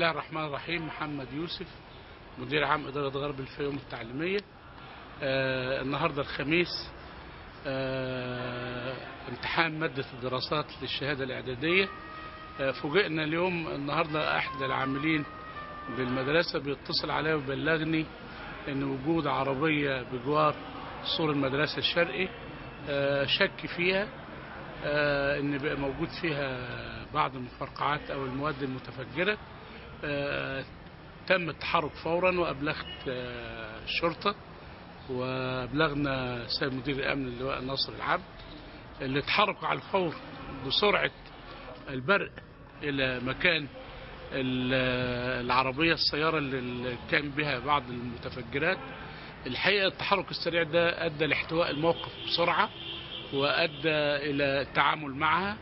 الله الرحمن الرحيم محمد يوسف مدير عام إدارة غرب الفيوم التعليمية آه النهاردة الخميس آه امتحان مادة الدراسات للشهادة الإعدادية آه فوجئنا اليوم النهاردة أحد العاملين بالمدرسة بيتصل عليا وبلغني أن وجود عربية بجوار سور المدرسة الشرقي آه شك فيها آه ان بقى موجود فيها بعض المفرقعات او المواد المتفجره آه تم التحرك فورا وابلغت آه الشرطه وابلغنا سيد مدير الامن اللواء ناصر العبد اللي اتحركوا على الفور بسرعه البرق الى مكان العربيه السياره اللي كان بها بعض المتفجرات الحقيقه التحرك السريع ده ادى لاحتواء الموقف بسرعه وادى الى التعامل معها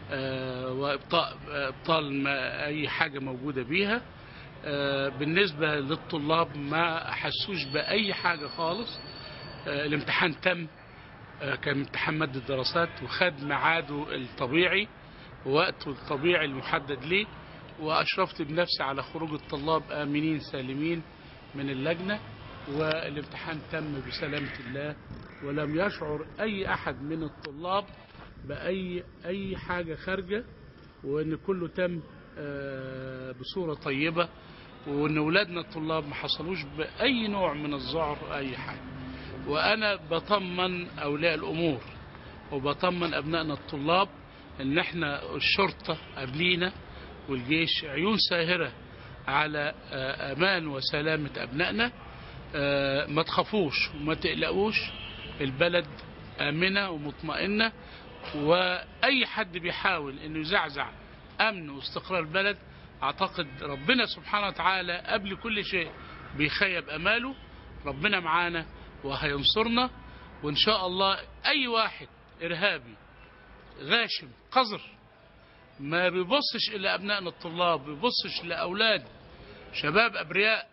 وابطاء ابطال ما اي حاجه موجوده بيها بالنسبه للطلاب ما حسوش باي حاجه خالص الامتحان تم كان امتحان ماده دراسات وخد ميعاده الطبيعي ووقته الطبيعي المحدد ليه واشرفت بنفسي على خروج الطلاب امنين سالمين من اللجنه والامتحان تم بسلامة الله ولم يشعر أي أحد من الطلاب بأي أي حاجة خارجة وأن كله تم بصورة طيبة وأن أولادنا الطلاب ما حصلوش بأي نوع من الذعر أي حاجة وأنا بطمن أولياء الأمور وبطمن أبنائنا الطلاب أن احنا الشرطة قبلينا والجيش عيون ساهرة على أمان وسلامة أبنائنا آه ما تخافوش وما تقلقوش البلد آمنة ومطمئنة وأي حد بيحاول أنه يزعزع أمن واستقرار البلد أعتقد ربنا سبحانه وتعالى قبل كل شيء بيخيب أماله ربنا معانا وهينصرنا وإن شاء الله أي واحد إرهابي غاشم قذر ما بيبصش إلى أبنائنا الطلاب بيبصش لأولاد شباب أبرياء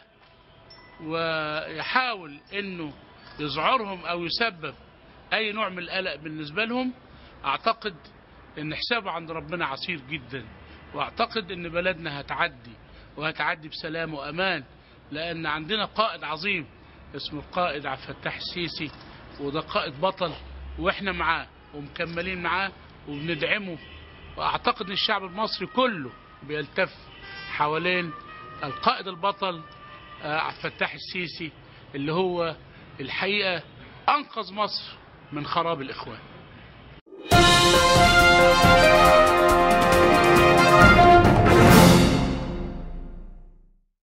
ويحاول انه يذعرهم او يسبب اي نوع من القلق بالنسبه لهم اعتقد ان حسابه عند ربنا عسير جدا واعتقد ان بلدنا هتعدي وهتعدي بسلام وامان لان عندنا قائد عظيم اسمه القائد عبد الفتاح السيسي وده قائد بطل واحنا معاه ومكملين معاه وبندعمه واعتقد ان الشعب المصري كله بيلتف حوالين القائد البطل عبد الفتاح السيسي اللي هو الحقيقة أنقذ مصر من خراب الإخوان